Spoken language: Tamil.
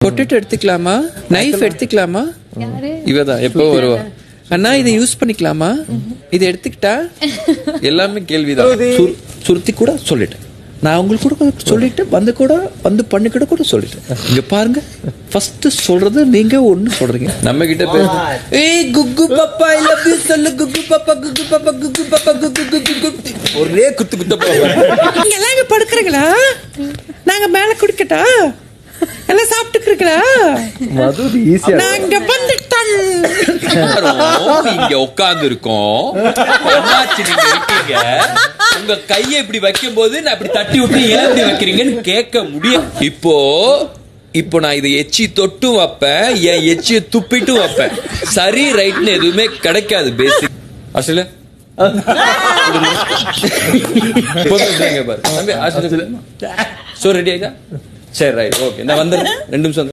பொட்டேட்டோ எடுத்துக்கலாமா நைஃப் எடுத்துக்கலாமா இவதான் எப்போ வருவா அண்ணா இதை யூஸ் பண்ணிக்கலாமா இதை எடுத்துக்கிட்டா எல்லாமே கேள்விதான் சுரு- சுருத்தி கூட சொல்லிட்டேன் நான் உங்களுக்கு கூட சொல்லிட்டு வந்து கூட வந்து பண்ணி கூட கூட சொல்லிட்டேன் இங்க பாருங்க ஃபர்ஸ்ட் சொல்றது நீங்க ஒண்ணு சொல்றீங்க நம்ம கிட்ட பேச ஏய் குக்கு பாப்பா ஐ லவ் யூ சொல்லு குக்கு பாப்பா குக்கு பாப்பா குக்கு பாப்பா குக்கு குக்கு குக்கு ஒரே குத்து குத்த போவாங்க நீங்க எல்லாம் இங்க படுக்கிறீங்களா நாங்க மேல குடிக்கட்டா எல்லாம் சாப்பிட்டுக்கிறீங்களா மது ஈஸியா நான் இங்க வந்துட்டேன் எல்லாரும் இங்க உட்கார்ந்து இருக்கோம் அண்ணாச்சி நீங்க இருக்கீங்க உங்க கையை இப்படி வைக்கும் போது நான் இப்படி தட்டி விட்டு ஏன் இப்படி வைக்கிறீங்கன்னு கேட்க முடியும் இப்போ இப்போ நான் இதை எச்சி தொட்டும் வைப்பேன் என் எச்சியை துப்பிட்டும் வைப்பேன் சரி ரைட்னு எதுவுமே கிடைக்காது பேசிக் அசல பாரு தம்பி, அசல. சோ ரெடி ஆயிட்டா சரி ரைட் ஓகே நான் வந்துடுறேன் ரெண்டு நிமிஷம்